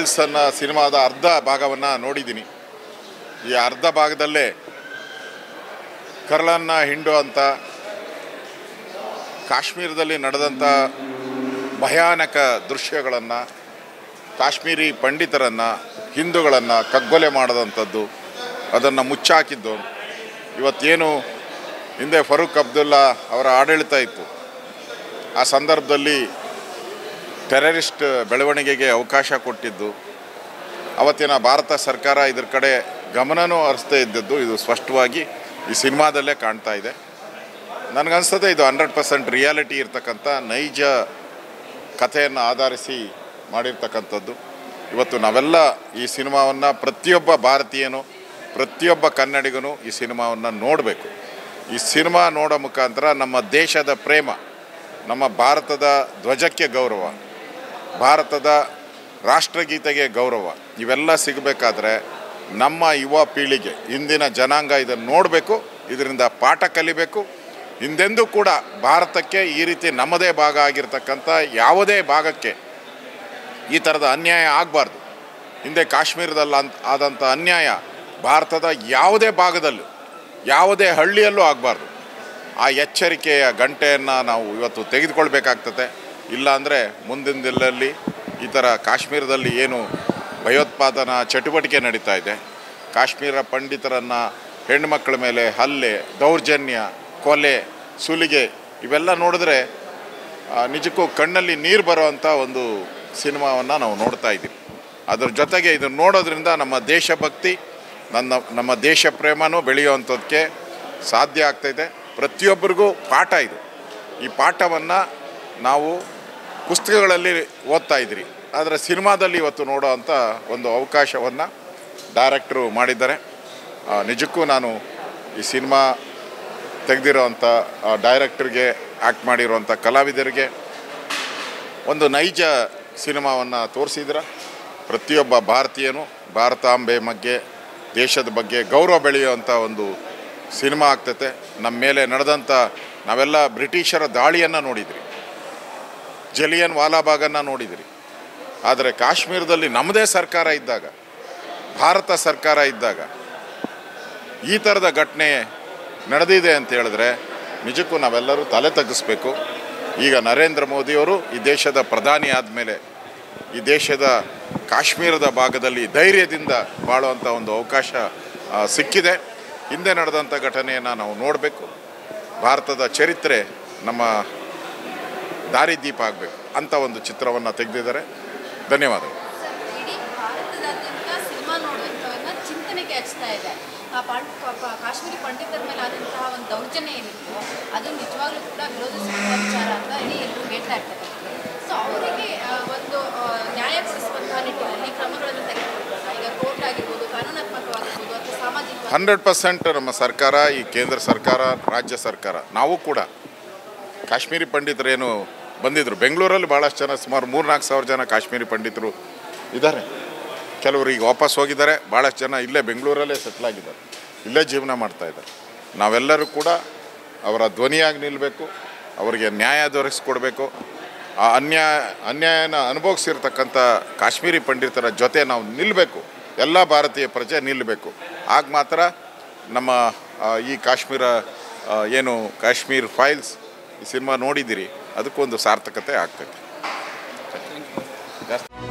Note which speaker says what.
Speaker 1: ಫೈಲ್ಸನ್ನು ಸಿನಿಮಾದ ಅರ್ಧ ಭಾಗವನ್ನು ನೋಡಿದ್ದೀನಿ ಈ ಅರ್ಧ ಭಾಗದಲ್ಲೇ ಕರ್ಲನ್ನ ಹಿಂಡು ಅಂತ ಕಾಶ್ಮೀರದಲ್ಲಿ ನಡೆದಂಥ ಭಯಾನಕ ದೃಶ್ಯಗಳನ್ನು ಕಾಶ್ಮೀರಿ ಪಂಡಿತರನ್ನು ಹಿಂದೂಗಳನ್ನು ಕಗ್ಗೊಲೆ ಮಾಡದಂಥದ್ದು ಅದನ್ನು ಮುಚ್ಚಾಕಿದ್ದು ಇವತ್ತೇನು ಹಿಂದೆ ಫರೂಕ್ ಅಬ್ದುಲ್ಲಾ ಅವರ ಆಡಳಿತ ಇತ್ತು ಆ ಸಂದರ್ಭದಲ್ಲಿ ಟೆರರಿಸ್ಟ್ ಬೆಳವಣಿಗೆಗೆ ಅವಕಾಶ ಕೊಟ್ಟಿದ್ದು ಅವತ್ತಿನ ಭಾರತ ಸರ್ಕಾರ ಇದ್ರ ಕಡೆ ಗಮನನೂ ಹರಿಸ್ದೇ ಇದ್ದದ್ದು ಇದು ಸ್ಪಷ್ಟವಾಗಿ ಈ ಸಿನಿಮಾದಲ್ಲೇ ಕಾಣ್ತಾ ಇದೆ ನನಗನ್ಸ್ತದೆ ಇದು ಹಂಡ್ರೆಡ್ ಪರ್ಸೆಂಟ್ ರಿಯಾಲಿಟಿ ಇರ್ತಕ್ಕಂಥ ನೈಜ ಕಥೆಯನ್ನು ಆಧರಿಸಿ ಮಾಡಿರ್ತಕ್ಕಂಥದ್ದು ಇವತ್ತು ನಾವೆಲ್ಲ ಈ ಸಿನಿಮಾವನ್ನು ಪ್ರತಿಯೊಬ್ಬ ಭಾರತೀಯನು ಪ್ರತಿಯೊಬ್ಬ ಕನ್ನಡಿಗನು ಈ ಸಿನಿಮಾವನ್ನು ನೋಡಬೇಕು ಈ ಸಿನಿಮಾ ನೋಡೋ ಮುಖಾಂತರ ನಮ್ಮ ದೇಶದ ಪ್ರೇಮ ನಮ್ಮ ಭಾರತದ ಧ್ವಜಕ್ಕೆ ಗೌರವ ಭಾರತದ ರಾಷ್ಟ್ರಗೀತೆಗೆ ಗೌರವ ಇವೆಲ್ಲ ಸಿಗಬೇಕಾದ್ರೆ ನಮ್ಮ ಯುವ ಪೀಳಿಗೆ ಇಂದಿನ ಜನಾಂಗ ಇದನ್ನು ನೋಡಬೇಕು ಇದರಿಂದ ಪಾಠ ಕಲಿಬೇಕು ಹಿಂದೆಂದೂ ಕೂಡ ಭಾರತಕ್ಕೆ ಈ ರೀತಿ ನಮ್ಮದೇ ಭಾಗ ಆಗಿರ್ತಕ್ಕಂಥ ಯಾವುದೇ ಭಾಗಕ್ಕೆ ಈ ಥರದ ಅನ್ಯಾಯ ಆಗಬಾರ್ದು ಹಿಂದೆ ಕಾಶ್ಮೀರದಲ್ಲಿ ಅಂತ ಆದಂಥ ಅನ್ಯಾಯ ಭಾರತದ ಯಾವುದೇ ಭಾಗದಲ್ಲೂ ಯಾವುದೇ ಹಳ್ಳಿಯಲ್ಲೂ ಆಗಬಾರ್ದು ಆ ಎಚ್ಚರಿಕೆಯ ಗಂಟೆಯನ್ನು ನಾವು ಇವತ್ತು ತೆಗೆದುಕೊಳ್ಬೇಕಾಗ್ತದೆ ಇಲ್ಲಾಂದರೆ ಮುಂದಿನ ದಿನದಲ್ಲಿ ಈ ಥರ ಕಾಶ್ಮೀರದಲ್ಲಿ ಏನು ಭಯೋತ್ಪಾದನಾ ಚಟುವಟಿಕೆ ನಡೀತಾ ಇದೆ ಕಾಶ್ಮೀರ ಪಂಡಿತರನ್ನು ಹೆಣ್ಣುಮಕ್ಕಳ ಮೇಲೆ ಹಲ್ಲೆ ದೌರ್ಜನ್ಯ ಕೊಲೆ ಸುಲಿಗೆ ಇವೆಲ್ಲ ನೋಡಿದ್ರೆ ಆ, ನಿಜಕ್ಕೂ ಕಣ್ಣಲ್ಲಿ ನೀರು ಬರುವಂಥ ಒಂದು ಸಿನಿಮಾವನ್ನು ನಾವು ನೋಡ್ತಾ ಇದ್ದೀವಿ ಅದ್ರ ಜೊತೆಗೆ ಇದನ್ನು ನೋಡೋದ್ರಿಂದ ನಮ್ಮ ದೇಶಭಕ್ತಿ ನನ್ನ ನಮ್ಮ ದೇಶ ಪ್ರೇಮನೂ ಬೆಳೆಯುವಂಥದ್ದಕ್ಕೆ ಸಾಧ್ಯ ಆಗ್ತಾಯಿದೆ ಪ್ರತಿಯೊಬ್ಬರಿಗೂ ಪಾಠ ಇದು ಈ ಪಾಠವನ್ನು ನಾವು ಪುಸ್ತಕಗಳಲ್ಲಿ ಓದ್ತಾ ಇದ್ರಿ ಆದರೆ ಸಿನಿಮಾದಲ್ಲಿ ಇವತ್ತು ನೋಡೋ ಅಂಥ ಒಂದು ಅವಕಾಶವನ್ನು ಡೈರೆಕ್ಟ್ರು ಮಾಡಿದ್ದಾರೆ ಆ, ನಿಜಕ್ಕೂ ನಾನು ಈ ಸಿನಿಮಾ ತೆಗೆದಿರೋವಂಥ ಡೈರೆಕ್ಟ್ರಿಗೆ ಆ್ಯಕ್ಟ್ ಮಾಡಿರುವಂಥ ಕಲಾವಿದರಿಗೆ ಒಂದು ನೈಜ ಸಿನಿಮಾವನ್ನು ತೋರಿಸಿದ್ರ ಪ್ರತಿಯೊಬ್ಬ ಭಾರತೀಯನು ಭಾರತಾಂಬೆ ಬಗ್ಗೆ ದೇಶದ ಬಗ್ಗೆ ಗೌರವ ಬೆಳೆಯುವಂಥ ಒಂದು ಸಿನಿಮಾ ಆಗ್ತೈತೆ ನಮ್ಮ ಮೇಲೆ ನಡೆದಂಥ ನಾವೆಲ್ಲ ಬ್ರಿಟಿಷರ ದಾಳಿಯನ್ನು ನೋಡಿದ್ರಿ ಜಲಿಯನ್ ವಾಲಾಬಾಗನ್ನು ನೋಡಿದ್ರಿ ಆದರೆ ಕಾಶ್ಮೀರದಲ್ಲಿ ನಮ್ಮದೇ ಸರ್ಕಾರ ಇದ್ದಾಗ ಭಾರತ ಸರ್ಕಾರ ಇದ್ದಾಗ ಈ ಥರದ ಘಟನೆ ನಡೆದಿದೆ ಅಂತ ಹೇಳಿದ್ರೆ ನಿಜಕ್ಕೂ ನಾವೆಲ್ಲರೂ ತಲೆ ತಗ್ಗಿಸ್ಬೇಕು ಈಗ ನರೇಂದ್ರ ಮೋದಿಯವರು ಈ ದೇಶದ ಪ್ರಧಾನಿ ಆದಮೇಲೆ ಈ ದೇಶದ ಕಾಶ್ಮೀರದ ಭಾಗದಲ್ಲಿ ಧೈರ್ಯದಿಂದ ಬಾಳುವಂಥ ಒಂದು ಅವಕಾಶ ಆ, ಸಿಕ್ಕಿದೆ ಹಿಂದೆ ನಡೆದಂಥ ಘಟನೆಯನ್ನು ನಾವು ನೋಡಬೇಕು ಭಾರತದ ಚರಿತ್ರೆ ನಮ್ಮ ದಾರಿದೀಪ ಆಗಬೇಕು ಅಂಥ ಒಂದು ಚಿತ್ರವನ್ನು ತೆಗೆದಿದ್ದಾರೆ ಧನ್ಯವಾದಗಳು
Speaker 2: ಇಡೀ ಭಾರತದಾದ್ಯಂತ ಸಿನಿಮಾ ನೋಡುವಂಥವನ್ನ ಚಿಂತನೆಗೆ ಹಚ್ತಾ ಇದೆ ಆ ಪಾಂಡ್ ಪ- ಪ- ಕಾಶ್ಮೀರಿ ಪಂಡಿತರ ಮೇಲೆ ಆದಂತಹ ಒಂದು ದೌರ್ಜನ್ಯ ಏನಿತ್ತು ಅದು ನಿಜವಾಗ್ಲೂ ಕೂಡ ವಿರೋಧಿಸುವ ವಿಚಾರ ಅಂತ ಇಡೀ ಎಲ್ಲರೂ ಹೇಳ್ತಾ ಇರ್ತಾರೆ ಸೊ ಅವರಿಗೆ ಆ, ಒಂದು ಆ, ನ್ಯಾಯ ಕೊಡಿಸುವಂತಹ ನಿಟ್ಟಿನಲ್ಲಿ ಕ್ರಮಗಳನ್ನು ತೆಗೆದುಕೊಳ್ಬೇಕಾ ಈಗ ಕೋರ್ಟ್ ಆಗಿರ್ಬೋದು ಕಾನೂನಾತ್ಮಕವಾಗಿರ್ಬೋದು ಅಥವಾ ಸಾಮಾಜಿಕ
Speaker 1: ಹಂಡ್ರೆಡ್ ಪರ್ಸೆಂಟ್ ನಮ್ಮ ಸರ್ಕಾರ ಈ ಕೇಂದ್ರ ಸರ್ಕಾರ ರಾಜ್ಯ ಸರ್ಕಾರ ನಾವು ಕೂಡ ಕಾಶ್ಮೀರಿ ಪಂಡಿತರೇನು ಬಂದಿದ್ದರು ಬೆಂಗಳೂರಲ್ಲಿ ಭಾಳಷ್ಟು ಜನ ಸುಮಾರು ಮೂರ್ನಾಲ್ಕು ಸಾವಿರ ಜನ ಕಾಶ್ಮೀರಿ ಪಂಡಿತರು ಇದ್ದಾರೆ ಕೆಲವರು ಈಗ ವಾಪಸ್ ಹೋಗಿದ್ದಾರೆ ಭಾಳಷ್ಟು ಜನ ಇಲ್ಲೇ ಬೆಂಗಳೂರಲ್ಲೇ ಸೆಟ್ಲ್ ಆಗಿದ್ದಾರೆ ಇಲ್ಲೇ ಜೀವನ ಮಾಡ್ತಾ ಇದ್ದಾರೆ ನಾವೆಲ್ಲರೂ ಕೂಡ ಅವರ ಧ್ವನಿಯಾಗಿ ನಿಲ್ಲಬೇಕು ಅವರಿಗೆ ನ್ಯಾಯ ದೊರಕಿಸ್ಕೊಡ್ಬೇಕು ಆ ಅನ್ಯಾಯ ಅನ್ಯಾಯನ ಅನುಭವಿಸಿರ್ತಕ್ಕಂಥ ಕಾಶ್ಮೀರಿ ಪಂಡಿತರ ಜೊತೆ ನಾವು ನಿಲ್ಲಬೇಕು ಎಲ್ಲ ಭಾರತೀಯ ಪ್ರಜೆ ನಿಲ್ಲಬೇಕು ಆಗ ಮಾತ್ರ ನಮ್ಮ ಆ, ಈ ಕಾಶ್ಮೀರ ಆ, ಏನು ಕಾಶ್ಮೀರ್ ಫೈಲ್ಸ್ ಈ ಸಿನಿಮಾ ನೋಡಿದ್ದೀರಿ ಅದಕ್ಕೊಂದು ಸಾರ್ಥಕತೆ ಆಗ್ತೈತೆ ಜಾಸ್ತಿ